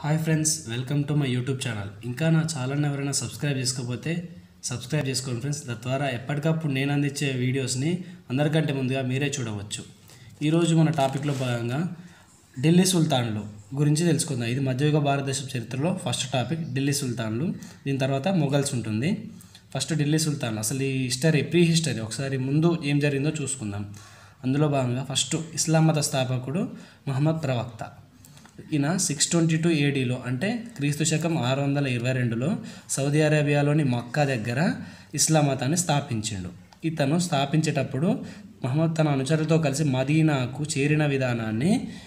hi friends welcome to my YouTube channel ఇంకా నా ఛానల్ని ఎవరైనా సబ్స్క్రైబ్ చేసుకోకపోతే సబ్స్క్రైబ్ చేసుకోండి ఫ్రెండ్స్ తద్వారా ఎప్పటికప్పుడు నేను అందించే వీడియోస్ని అందరికంటే ముందుగా మీరే చూడవచ్చు ఈరోజు మన టాపిక్లో భాగంగా ఢిల్లీ సుల్తాన్లు గురించి తెలుసుకుందాం ఇది మధ్యయుగ భారతదేశం చరిత్రలో ఫస్ట్ టాపిక్ ఢిల్లీ సుల్తాన్లు దీని తర్వాత మొఘల్స్ ఉంటుంది ఫస్ట్ ఢిల్లీ సుల్తాన్లు అసలు ఈ హిస్టరీ ప్రీ హిస్టరీ ఒకసారి ముందు ఏం జరిగిందో చూసుకుందాం అందులో భాగంగా ఫస్ట్ ఇస్లాం మత స్థాపకుడు మహమ్మద్ ప్రవక్త ఈయన సిక్స్ ట్వంటీ టూ ఏడీలో అంటే క్రీస్తు శకం ఆరు వందల ఇరవై రెండులో సౌదీ అరేబియాలోని మక్కా దగ్గర ఇస్లాం మతాన్ని స్థాపించిండు ఇతను స్థాపించేటప్పుడు మహమ్మద్ తన అనుచరులతో కలిసి మదీనాకు చేరిన విధానాన్ని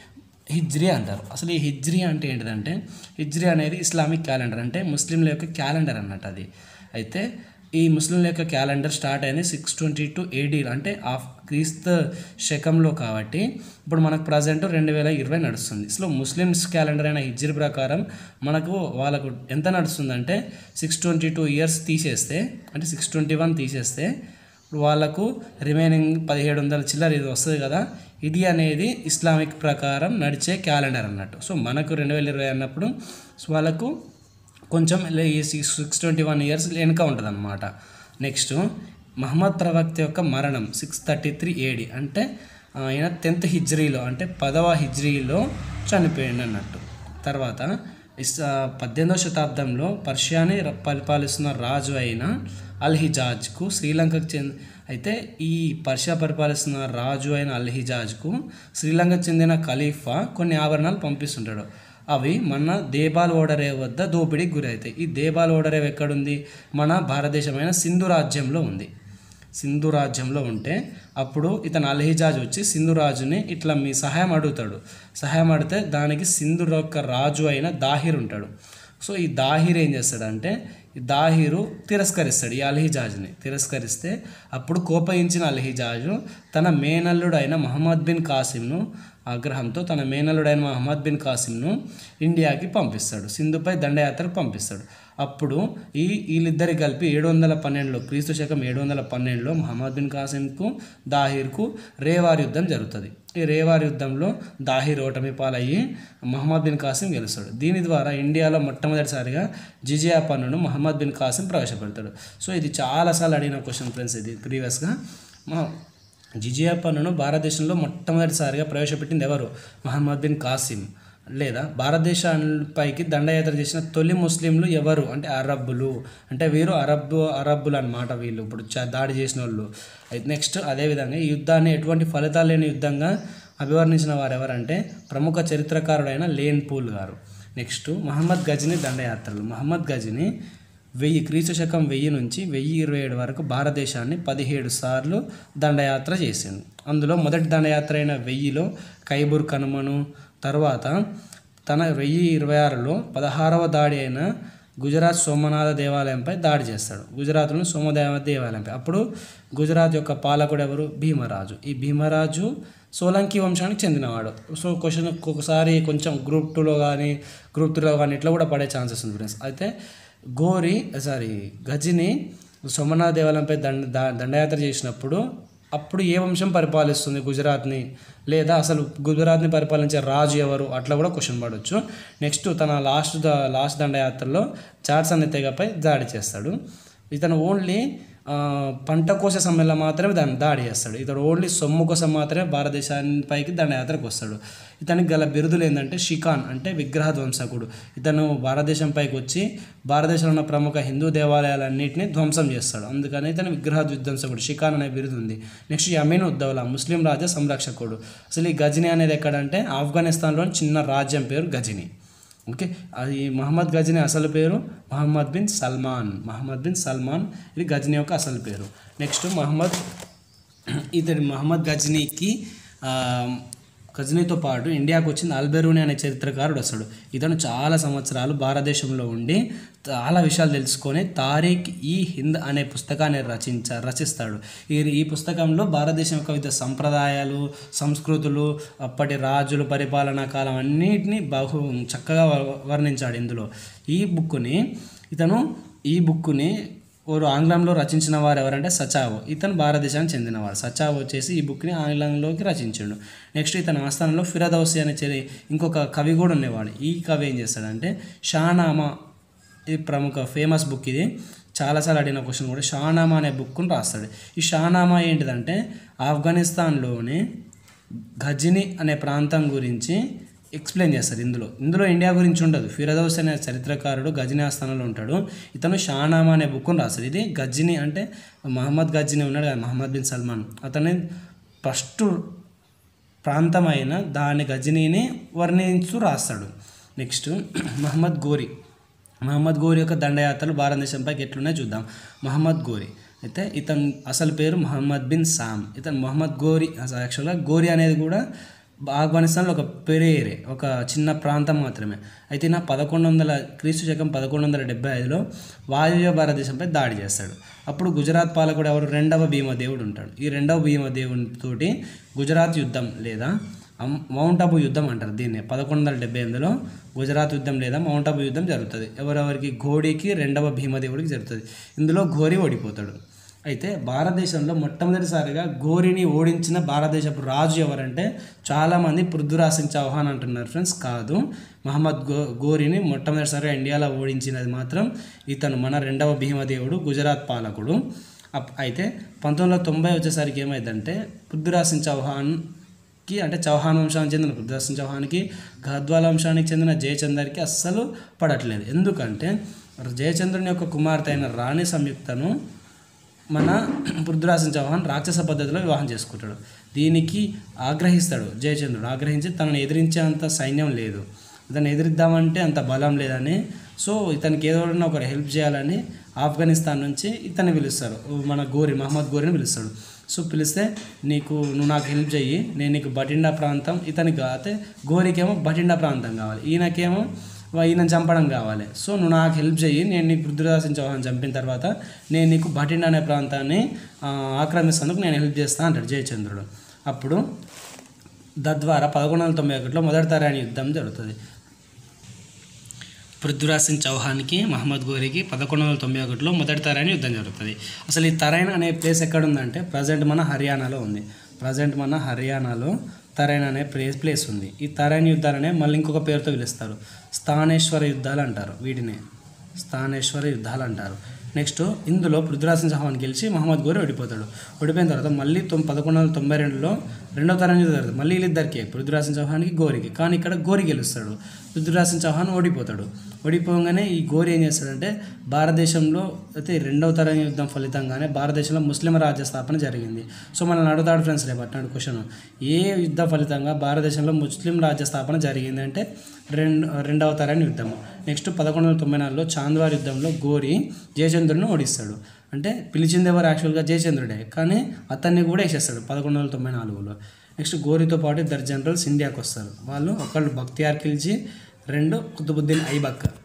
హిజ్రీ అంటారు అసలు ఈ హిజ్రీ అంటే ఏంటిదంటే హిజ్రీ అనేది ఇస్లామిక్ క్యాలెండర్ అంటే ముస్లింల యొక్క క్యాలెండర్ అన్నట్టు అది అయితే ఈ ముస్లింల యొక్క క్యాలెండర్ స్టార్ట్ అయింది సిక్స్ ట్వంటీ టూ ఏడీ అంటే ఆఫ్ క్రీస్తు శకంలో కాబట్టి ఇప్పుడు మనకు ప్రజెంట్ రెండు వేల ఇరవై నడుస్తుంది సో ముస్లిమ్స్ క్యాలెండర్ అయిన హిజ్రీ ప్రకారం మనకు వాళ్ళకు ఎంత నడుస్తుందంటే సిక్స్ ట్వంటీ టూ ఇయర్స్ తీసేస్తే అంటే సిక్స్ ట్వంటీ వన్ తీసేస్తే ఇప్పుడు వాళ్ళకు రిమైనింగ్ పదిహేడు వందల చిల్లర ఇది వస్తుంది కదా ఇది అనేది ఇస్లామిక్ ప్రకారం నడిచే క్యాలెండర్ అన్నట్టు సో మనకు రెండు వేల ఇరవై అన్నప్పుడు సో వాళ్ళకు కొంచెం లే- ఈ six six twenty one years వెనుక ఉంటుంది అనమాట నెక్స్ట్ మహమ్మద్ ప్రవక్త యొక్క మరణం సిక్స్ థర్టీ త్రీ ఏడి అంటే ఆయన టెన్త్ హిజ్రీలో అంటే పదవ హిజ్రీలో చనిపోయింది అన్నట్టు తర్వాత ఇస్ ఆ, పద్దెనిమిదవ శతాబ్దంలో పర్షియాని ర- పరిపాలిస్తున్న రాజు అయిన అల్ హిజాజ్కు శ్రీలంకకు చెంది అయితే ఈ పర్షియా పరిపాలిస్తున్న రాజు అయిన అల్ హిజాజ్కు శ్రీలంకకు చెందిన ఖలీఫా కొన్ని ఆభరణాలు పంపిస్తుంటాడు అవి మన దేబాల్ ఓడరేవ్ వద్ద దోపిడీకి గురవుతాయి ఈ దేబాల్ ఓడరేవ్ ఎక్కడుంది మన భారతదేశమైన సింధు రాజ్యంలో ఉంది సింధు రాజ్యంలో ఉంటే అప్పుడు ఇతను అల్హిజాజ్ వచ్చి సింధు రాజుని ఇట్లా మీ సహాయం అడుగుతాడు సహాయం అడిగితే దానికి సింధు యొక్క రాజు అయిన దాహిర్ ఉంటాడు సో ఈ దాహిర్ ఏం చేస్తాడంటే ఈ దాహిరు తిరస్కరిస్తాడు ఈ అల్హిజాజ్ని తిరస్కరిస్తే అప్పుడు కోపగించిన అల్హిజాజు తన మేనల్లుడు అయిన మహమ్మద్ బిన్ కాసిమ్ను ఆగ్రహంతో తన మేనల్లుడైన మహమ్మద్ బిన్ కాసిమ్ను ఇండియాకి పంపిస్తాడు సింధుపై దండయాత్రకు పంపిస్తాడు అప్పుడు ఈ వీళ్ళిద్దరి కలిపి ఏడు వందల పన్నెండులో క్రీస్తు శకం ఏడు వందల పన్నెండులో మహమ్మద్ బిన్ కాసిమ్కు దాహిర్కు రేవార్ యుద్ధం జరుగుతుంది ఈ రేవార్ యుద్ధంలో దాహిర్ ఓటమి పాలయ్యి మహమ్మద్ బిన్ కాసిం గెలుస్తాడు దీని ద్వారా ఇండియాలో మొట్టమొదటిసారిగా జిజియా పన్నును మహమ్మద్ బిన్ కాసిం ప్రవేశపెడతాడు సో ఇది చాలాసార్లు అడిగిన క్వశ్చన్ ఫ్రెండ్స్ ఇది ప్రీవియస్గా జిజియా పన్నును భారతదేశంలో మొట్టమొదటిసారిగా ప్రవేశపెట్టింది ఎవరు మహమ్మద్ బిన్ కాసిం లేదా భారతదేశాలపైకి దండయాత్ర చేసిన తొలి ముస్లింలు ఎవరు అంటే అరబ్బులు అంటే వీరు అరబ్బు అరబ్బులు అన్నమాట వీళ్ళు ఇప్పుడు చ- దాడి చేసిన వాళ్ళు అయితే నెక్స్ట్ అదేవిధంగా ఈ యుద్ధాన్ని ఎటువంటి ఫలితాలు లేని యుద్ధంగా అభివర్ణించిన వారు ఎవరంటే ప్రముఖ చరిత్రకారుడైన లేన్ పూల్ గారు నెక్స్ట్ మహమ్మద్ గజని దండయాత్రలు మహమ్మద్ గజని వెయ్యి క్రీస్తు శకం వెయ్యి నుంచి వెయ్యి ఇరవై ఏడు వరకు భారతదేశాన్ని పదిహేడు సార్లు దండయాత్ర చేసింది అందులో మొదటి దండయాత్ర అయిన వెయ్యిలో కైబూర్ కనుమను తర్వాత తన వెయ్యి ఇరవై ఆరులో పదహారవ దాడి అయిన గుజరాత్ సోమనాథ దేవాలయంపై దాడి చేస్తాడు గుజరాత్లో సోమదేవ దేవాలయంపై అప్పుడు గుజరాత్ యొక్క పాలకుడు ఎవరు భీమరాజు ఈ భీమరాజు సోలంకి వంశానికి చెందినవాడు సో క్వశ్చన్ ఒక్కొక్కసారి కొంచెం గ్రూప్ టూలో కానీ గ్రూప్ త్రీలో కానీ ఇట్లా కూడా పడే ఛాన్సెస్ ఉంది ఫ్రెండ్స్ అయితే గోరి సారీ గజిని సోమనాథ దేవాలయంపై దండ దా- దండయాత్ర చేసినప్పుడు అప్పుడు ఏ వంశం పరిపాలిస్తుంది గుజరాత్ని లేదా అసలు గుజరాత్ని పరిపాలించే రాజు ఎవరు అట్లా కూడా క్వశ్చన్ పడవచ్చు నెక్స్ట్ తన లాస్ట్ ద లాస్ట్ దండయాత్రలో చార్స్ అనే తెగపై దాడి చేస్తాడు ఇతను ఓన్లీ ఆ, పంట కోసే సమయంలో మాత్రమే దాన్ని దాడి చేస్తాడు ఇతడు ఓన్లీ సొమ్ము కోసం మాత్రమే భారతదేశానిపైకి దండయాత్రకు వస్తాడు ఇతనికి గల బిరుదులు ఏంటంటే షికాన్ అంటే విగ్రహ ధ్వంసకుడు ఇతను భారతదేశం పైకి వచ్చి భారతదేశంలో ఉన్న ప్రముఖ హిందూ దేవాలయాలన్నింటినీ ధ్వంసం చేస్తాడు అందుకని ఇతను విగ్రహ విధ్వంసకుడు షికాన్ అనే బిరుదు ఉంది నెక్స్ట్ యమీన్ ఉద్దౌలా ముస్లిం రాజ్య సంరక్షకుడు అసలు ఈ గజని అనేది ఎక్కడంటే ఆఫ్ఘనిస్తాన్లోని చిన్న రాజ్యం పేరు గజని ఓకే అది మహమ్మద్ గజని అసలు పేరు మహమ్మద్ బిన్ సల్మాన్ మహమ్మద్ బిన్ సల్మాన్ ఇది గజని యొక్క అసలు పేరు నెక్స్ట్ మహమ్మద్ ఇతడి మహమ్మద్ గజనీకి ఆ, గజనీతో పాటు ఇండియాకు వచ్చిన అల్బెరూని అనే చరిత్రకారుడు వస్తాడు ఇతను చాలా సంవత్సరాలు భారతదేశంలో ఉండి చాలా విషయాలు తెలుసుకొని తారీఖ్ ఈ హింద్ అనే పుస్తకాన్ని రచించ రచిస్తాడు ఈ ఈ పుస్తకంలో భారతదేశం యొక్క వివిధ సంప్రదాయాలు సంస్కృతులు అప్పటి రాజులు పరిపాలనా కాలం అన్నిటినీ బహు చక్కగా వ- వర్ణించాడు ఇందులో ఈ బుక్ని ఇతను ఈ బుక్ని ఓరు ఆంగ్లంలో రచించిన వారు ఎవరంటే సచావో ఇతను భారతదేశానికి చెందినవాడు సచావో వచ్చేసి ఈ బుక్ని ఆంగ్లంలోకి రచించాడు నెక్స్ట్ ఇతని ఆస్థానంలో ఫిరదౌసి అనే చెరి ఇంకొక కవి కూడా ఉండేవాడు ఈ కవి ఏం చేస్తాడంటే షానామా ఇది ప్రముఖ ఫేమస్ బుక్ ఇది చాలాసార్లు అడిగిన క్వశ్చన్ కూడా షానామా అనే బుక్ను రాస్తాడు ఈ షానామా ఏంటిదంటే ఆఫ్ఘనిస్తాన్లోని ఘజిని అనే ప్రాంతం గురించి ఎక్స్ప్లెయిన్ చేస్తారు ఇందులో ఇందులో ఇండియా గురించి ఉండదు ఫిరదౌస్ అనే చరిత్రకారుడు గజని ఆస్థానంలో ఉంటాడు ఇతను షానామా అనే బుక్ను రాస్తాడు ఇది గజ్జిని అంటే మహమ్మద్ గజ్జిని ఉన్నాడు కదా మహమ్మద్ బిన్ సల్మాన్ అతని ఫస్ట్ ప్రాంతమైన దాని గజనీని వర్ణించు రాస్తాడు నెక్స్ట్ మహమ్మద్ గోరి మహమ్మద్ గోరి యొక్క దండయాత్రలు భారతదేశంపైకి ఎట్లున్నాయో చూద్దాం మహమ్మద్ గోరి అయితే ఇతను అసలు పేరు మహమ్మద్ బిన్ సామ్ ఇతను మహమ్మద్ గోరి అసలు యాక్చువల్గా గోరి అనేది కూడా ఆఫ్ఘనిస్తాన్లో ఒక పెరేరే ఒక చిన్న ప్రాంతం మాత్రమే అయితే నా పదకొండు వందల క్రీస్తు శకం పదకొండు వందల డెబ్బై ఐదులో వాయువ్య భారతదేశంపై దాడి చేస్తాడు అప్పుడు గుజరాత్ పాలకుడు ఎవరు రెండవ భీమదేవుడు ఉంటాడు ఈ రెండవ భీమదేవునితోటి గుజరాత్ యుద్ధం లేదా అమ్- మౌంట్ అబు యుద్ధం అంటారు దీన్ని పదకొండు వందల డెబ్బై ఎనిమిదిలో గుజరాత్ యుద్ధం లేదా మౌంట్ అబు యుద్ధం జరుగుతుంది ఎవరెవరికి ఘోడికి రెండవ భీమదేవుడికి జరుగుతుంది ఇందులో ఘోరి ఓడిపోతాడు అయితే భారతదేశంలో మొట్టమొదటిసారిగా ఘోరిని ఓడించిన భారతదేశపు రాజు ఎవరంటే చాలామంది పృథ్వీరాజ్ సింగ్ చౌహాన్ అంటున్నారు ఫ్రెండ్స్ కాదు మహమ్మద్ గో గోరిని మొట్టమొదటిసారిగా ఇండియాలో ఓడించినది మాత్రం ఇతను మన రెండవ భీమదేవుడు గుజరాత్ పాలకుడు అప్- అయితే పంతొమ్మిది వందల తొంభై వచ్చేసరికి ఏమైందంటే పృథ్వీరాజ్ సింగ్ చౌహాన్ కి అంటే చౌహాన్ వంశానికి చెందిన పృథ్వీరాజ్ సింగ్ చౌహాన్కి గద్వాల వంశానికి చెందిన జయచందర్కి అస్సలు పడట్లేదు ఎందుకంటే జయచంద్రుని యొక్క కుమార్తె అయిన రాణి సంయుక్తను మన పృథ్వీరాజ్ సింగ్ చౌహాన్ రాక్షస పద్ధతిలో వివాహం చేసుకుంటాడు దీనికి ఆగ్రహిస్తాడు జయచంద్రుడు ఆగ్రహించి తనను ఎదిరించేంత సైన్యం లేదు ఇతను ఎదిరిద్దామంటే అంత బలం లేదని సో ఇతనికి ఏదో ఒకరు హెల్ప్ చేయాలని ఆఫ్ఘనిస్తాన్ నుంచి ఇతన్ని పిలుస్తారు మన గోరి మహమ్మద్ గోరిని పిలుస్తాడు సో పిలిస్తే నీకు నువ్వు నాకు హెల్ప్ చెయ్యి నేను నీకు బటిండా ప్రాంతం ఇతనికి అయితే గోరికేమో బటిండా ప్రాంతం కావాలి ఈయనకేమో వా- ఈయన చంపడం కావాలి సో నువ్వు నాకు హెల్ప్ చెయ్యి నేను నీకు పృథ్వీరాజ్ సింగ్ చౌహాన్ చంపిన తర్వాత నేను నీకు బటిండా అనే ప్రాంతాన్ని ఆ, ఆక్రమిస్తేందుకు నేను హెల్ప్ చేస్తా అంటాడు జయచంద్రుడు అప్పుడు తద్వారా పదకొండు వందల తొంభై ఒకటిలో మొదటి తరాని యుద్ధం జరుగుతుంది పృథ్వీరాజ్ సింగ్ చౌహాన్కి మహమ్మద్ గోరికి పదకొండు వందల తొంభై ఒకటిలో మొదటి తరైన యుద్ధం జరుగుతుంది అసలు ఈ తరైన్ అనే ప్లేస్ ఎక్కడ ఉందంటే ప్రజెంట్ మన హర్యానాలో ఉంది ప్రజెంట్ మన హర్యానాలో తరైన్ అనే ప్లేస్ ప్లేస్ ఉంది ఈ తరైన్ యుద్ధాలనే మళ్ళీ ఇంకొక పేరుతో పిలుస్తారు స్థానేశ్వర యుద్ధాలు అంటారు వీటిని స్థానేశ్వర యుద్ధాలు అంటారు నెక్స్ట్ ఇందులో పృథ్వీరాజ్ సింగ్ చౌహాన్ గెలిచి మహమ్మద్ గోరి ఓడిపోతాడు ఓడిపోయిన తర్వాత మళ్ళీ తొమ్ పదకొండు వందల తొంభై రెండులో రెండో తరం యుద్ధం జరుగుతుంది మళ్ళీ వీళ్ళిద్దరికే పృథ్వీరాజ్ సింగ్ చౌహాన్కి గోరికి కానీ ఇక్కడ గోరి గెలుస్తాడు పృథ్వీరాజ్ సింగ్ చౌహాన్ ఓడిపోతాడు ఓడిపోగానే ఈ గోరి ఏం చేస్తాడంటే భారతదేశంలో అయితే రెండవ తరం యుద్ధం ఫలితంగానే భారతదేశంలో ముస్లిం రాజ్య స్థాపన జరిగింది సో మనం అడుగుతాడు ఫ్రెండ్స్ రేపు అట్లాంటి క్వశ్చన్ ఏ యుద్ధ ఫలితంగా భారతదేశంలో ముస్లిం రాజ్య స్థాపన జరిగింది అంటే రెండు రెండవ తరాన్ని యుద్ధం నెక్స్ట్ పదకొండు వందల తొంభై నాలుగులో చాంద్వార్ యుద్ధంలో గోరి జయచంద్రుడిని ఓడిస్తాడు అంటే పిలిచింది ఎవరు యాక్చువల్గా జయచంద్రుడే కానీ అతన్ని కూడా వేసేస్తాడు పదకొండు వందల తొంభై నాలుగులో నెక్స్ట్ గోరితో పాటు ఇద్దరు జనరల్స్ ఇండియాకి వస్తారు వాళ్ళు ఒకళ్ళు బక్తియార్ ఖిల్జీ రెండు కుతుబుద్దీన్ ఐబక్